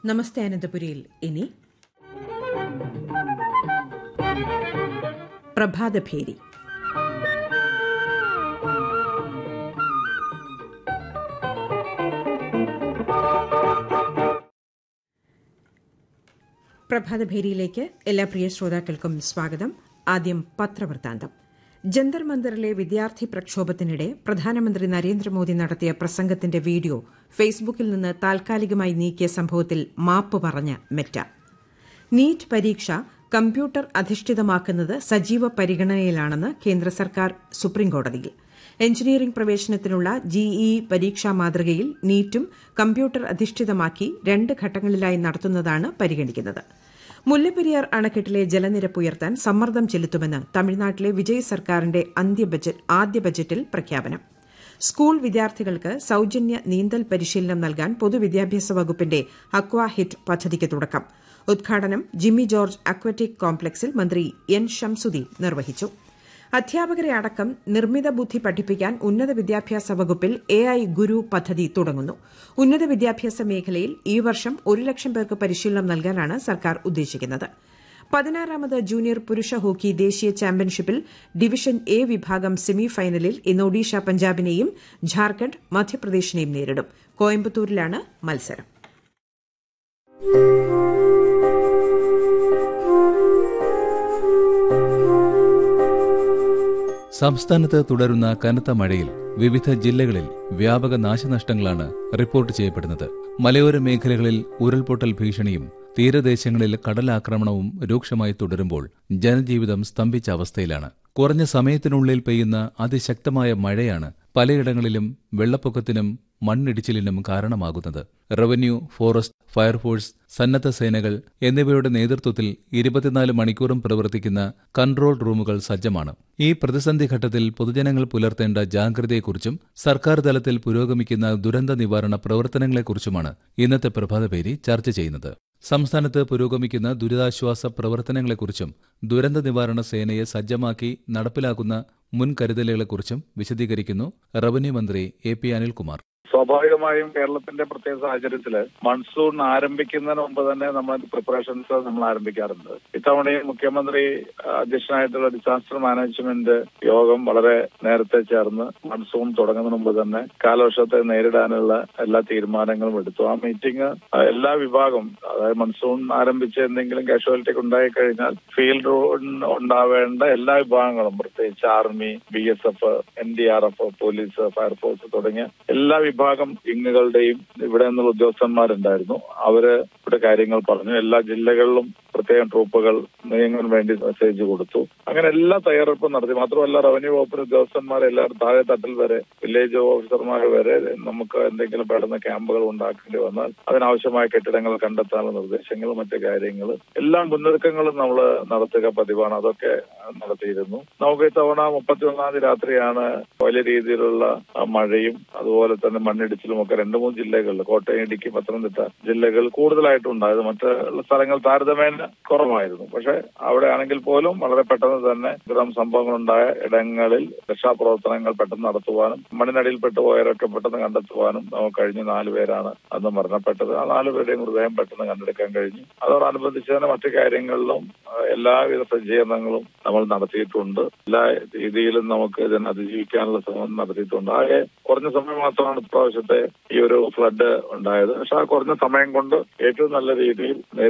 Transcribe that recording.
നമസ്തേ അനന്തപുരിയിൽ ഇനി പ്രഭാതഭേരി പ്രഭാതഭേരിയിലേക്ക് എല്ലാ പ്രിയ ശ്രോതാക്കൾക്കും സ്വാഗതം ആദ്യം പത്രവൃത്താന്തം ജന്തർ മന്ദറിലെ വിദ്യാർത്ഥി പ്രക്ഷോഭത്തിനിടെ പ്രധാനമന്ത്രി നരേന്ദ്രമോദി നടത്തിയ പ്രസംഗത്തിന്റെ വീഡിയോ ഫേസ്ബുക്കിൽ നിന്ന് താൽക്കാലികമായി നീക്കിയ സംഭവത്തിൽ മാപ്പ് പറഞ്ഞ മെറ്റ നീറ്റ് പരീക്ഷ കമ്പ്യൂട്ടർ അധിഷ്ഠിതമാക്കുന്നത് സജീവ പരിഗണനയിലാണെന്ന് കേന്ദ്ര സർക്കാർ സുപ്രീംകോടതിയിൽ എഞ്ചിനീയറിംഗ് പ്രവേശനത്തിനുള്ള ജിഇഇ പരീക്ഷാ മാതൃകയിൽ നീറ്റും കമ്പ്യൂട്ടർ അധിഷ്ഠിതമാക്കി രണ്ട് ഘട്ടങ്ങളിലായി നടത്തുന്നതാണ് പരിഗണിക്കുന്നത് മുല്ലപ്പെരിയാർ അണക്കെട്ടിലെ ജലനിരപ്പ് ഉയർത്താൻ സമ്മർദ്ദം ചെലുത്തുമെന്ന് തമിഴ്നാട്ടിലെ വിജയ് സർക്കാരിന്റെ ആദ്യ ബജറ്റിൽ പ്രഖ്യാപനം സ്കൂൾ വിദ്യാർത്ഥികൾക്ക് സൌജന്യ നീന്തൽ പരിശീലനം നൽകാൻ പൊതുവിദ്യാഭ്യാസ വകുപ്പിന്റെ അക്വാ ഹിറ്റ് പദ്ധതിക്ക് തുടക്കം ഉദ്ഘാടനം ജിമ്മി ജോർജ് അക്വറ്റിക് കോംപ്ലക്സിൽ മന്ത്രി എൻ ഷംസുദ്ദീൻ നിർവഹിച്ചു അധ്യാപകരെ അടക്കം നിർമ്മിത ബുദ്ധി പഠിപ്പിക്കാൻ ഉന്നത വിദ്യാഭ്യാസ വകുപ്പിൽ എ ഐ ഗുരു പദ്ധതി തുടങ്ങുന്നു ഉന്നത വിദ്യാഭ്യാസ മേഖലയിൽ ഈ വർഷം ഒരു ലക്ഷം പേർക്ക് പരിശീലനം നൽകാനാണ് സർക്കാർ ഉദ്ദേശിക്കുന്നത് പതിനാറാമത് ജൂനിയർ പുരുഷ ഹോക്കി ദേശീയ ചാമ്പ്യൻഷിപ്പിൽ ഡിവിഷൻ എ വിഭാഗം സെമി ഫൈനലിൽ ഇന്ന് ഒഡീഷ പഞ്ചാബിനെയും ഝാർഖണ്ഡ് മധ്യപ്രദേശിനെയും നേരിടും കോയമ്പത്തൂരിലാണ് മത്സരം സംസ്ഥാനത്ത് തുടരുന്ന കനത്ത മഴയിൽ വിവിധ ജില്ലകളിൽ വ്യാപക നാശനഷ്ടങ്ങളാണ് റിപ്പോർട്ട് ചെയ്യപ്പെടുന്നത് മലയോര മേഖലകളിൽ ഉരുൾപൊട്ടൽ ഭീഷണിയും തീരദേശങ്ങളിൽ കടലാക്രമണവും രൂക്ഷമായി തുടരുമ്പോൾ ജനജീവിതം സ്തംഭിച്ച അവസ്ഥയിലാണ് കുറഞ്ഞ സമയത്തിനുള്ളിൽ പെയ്യുന്ന അതിശക്തമായ മഴയാണ് പലയിടങ്ങളിലും വെള്ളപ്പൊക്കത്തിനും മണ്ണിടിച്ചിലിനും കാരണമാകുന്നത് റവന്യൂ ഫോറസ്റ്റ് ഫയർഫോഴ്സ് സന്നദ്ധ സേനകൾ എന്നിവയുടെ നേതൃത്വത്തിൽ ഇരുപത്തിനാല് മണിക്കൂറും പ്രവർത്തിക്കുന്ന കൺട്രോൾ റൂമുകൾ സജ്ജമാണ് ഈ പ്രതിസന്ധി ഘട്ടത്തിൽ പൊതുജനങ്ങൾ പുലർത്തേണ്ട ജാഗ്രതയെക്കുറിച്ചും സർക്കാർ തലത്തിൽ പുരോഗമിക്കുന്ന ദുരന്ത നിവാരണ പ്രവർത്തനങ്ങളെക്കുറിച്ചുമാണ് ഇന്നത്തെ പ്രഭാതപേരി ചർച്ച ചെയ്യുന്നത് സംസ്ഥാനത്ത് പുരോഗമിക്കുന്ന ദുരിതാശ്വാസ പ്രവർത്തനങ്ങളെക്കുറിച്ചും ദുരന്ത നിവാരണ സേനയെ സജ്ജമാക്കി നടപ്പിലാക്കുന്ന മുൻകരുതലുകളെക്കുറിച്ചും വിശദീകരിക്കുന്നു റവന്യൂ മന്ത്രി എ പി അനിൽകുമാർ സ്വാഭാവികമായും കേരളത്തിന്റെ പ്രത്യേക സാഹചര്യത്തില് മൺസൂൺ ആരംഭിക്കുന്നതിന് മുമ്പ് തന്നെ നമ്മൾ പ്രിപ്പറേഷൻസ് നമ്മൾ ആരംഭിക്കാറുണ്ട് ഇത്തവണയും മുഖ്യമന്ത്രി അധ്യക്ഷനായിട്ടുള്ള ഡിസാസ്റ്റർ മാനേജ്മെന്റ് യോഗം വളരെ നേരത്തെ ചേർന്ന് മൺസൂൺ തുടങ്ങുന്നതിന് മുമ്പ് തന്നെ കാലവർഷത്തെ നേരിടാനുള്ള എല്ലാ തീരുമാനങ്ങളും എടുത്തു ആ മീറ്റിംഗ് എല്ലാ വിഭാഗം അതായത് മൺസൂൺ ആരംഭിച്ച് എന്തെങ്കിലും കാഷ്വാലിറ്റി ഉണ്ടായി കഴിഞ്ഞാൽ ഫീൽഡ് ഉണ്ടാവേണ്ട എല്ലാ വിഭാഗങ്ങളും പ്രത്യേകിച്ച് army B S F N D R F police fire force തുടങ്ങിയ എല്ലാ വിഭാഗം വിങ്ങുകളുടെയും ഇവിടെ നിന്നുള്ള ഉദ്യോഗസ്ഥന്മാരുണ്ടായിരുന്നു അവര് ഇവിടെ കാര്യങ്ങൾ പറഞ്ഞു എല്ലാ ജില്ലകളിലും പ്രത്യേകം ട്രൂപ്പുകൾ നീങ്ങാൻ വേണ്ടി മെസ്സേജ് കൊടുത്തു അങ്ങനെ എല്ലാ തയ്യാറെടുപ്പും നടത്തി മാത്രമല്ല റവന്യൂ വകുപ്പിന് ഉദ്യോഗസ്ഥന്മാർ എല്ലാവരും താഴെ തട്ടിൽ വരെ വില്ലേജ് ഓഫീസർമാർ വരെ നമുക്ക് എന്തെങ്കിലും പെടുന്ന ക്യാമ്പുകൾ ഉണ്ടാക്കേണ്ടി വന്നാൽ അതിനാവശ്യമായ കെട്ടിടങ്ങൾ കണ്ടെത്താനുള്ള നിർദ്ദേശങ്ങൾ മറ്റു കാര്യങ്ങൾ എല്ലാ മുന്നൊരുക്കങ്ങളും നമ്മൾ നടത്തുക പതിവാണ് അതൊക്കെ നടത്തിയിരുന്നു നമുക്ക് ഇത്തവണ മുപ്പത്തിയൊന്നാം തീയതി രാത്രിയാണ് വലിയ രീതിയിലുള്ള മഴയും അതുപോലെ തന്നെ മണ്ണിടിച്ചിലും ഒക്കെ രണ്ട് മൂന്ന് ജില്ലകളിൽ കോട്ടയം ഇടുക്കി പത്തനംതിട്ട ജില്ലകൾ കൂടുതലായിട്ടും ഉണ്ടായത് മറ്റുള്ള സ്ഥലങ്ങൾ താരതമ്യേന കുറവായിരുന്നു പക്ഷെ അവിടെ ആണെങ്കിൽ പോലും വളരെ പെട്ടെന്ന് തന്നെ ഇത്തരം സംഭവങ്ങളുണ്ടായ ഇടങ്ങളിൽ രക്ഷാപ്രവർത്തനങ്ങൾ പെട്ടെന്ന് നടത്തുവാനും മണ്ണിനടിയിൽപ്പെട്ടു പോയവരൊക്കെ പെട്ടെന്ന് കണ്ടെത്തുവാനും നമുക്ക് കഴിഞ്ഞ നാലുപേരാണ് അന്ന് മരണപ്പെട്ടത് ആ നാലുപേരുടെയും മൃതദേഹം പെട്ടെന്ന് കണ്ടെടുക്കാൻ കഴിഞ്ഞു അതോടനുബന്ധിച്ച് തന്നെ മറ്റു കാര്യങ്ങളിലും എല്ലാവിധ സജ്ജീകരണങ്ങളും നമ്മൾ നടത്തിയിട്ടുണ്ട് എല്ലാ രീതിയിലും നമുക്ക് ഇതിനെ അതിജീവിക്കാനുള്ള ശ്രമം നടത്തിയിട്ടുണ്ട് ആകെ കുറഞ്ഞ സമയം മാത്രമാണ് ഇപ്രാവശ്യത്തെ ഈ ഒരു ഫ്ലഡ് ഉണ്ടായത് പക്ഷെ ആ കുറഞ്ഞ സമയം കൊണ്ട് ഏറ്റവും നല്ല രീതിയിൽ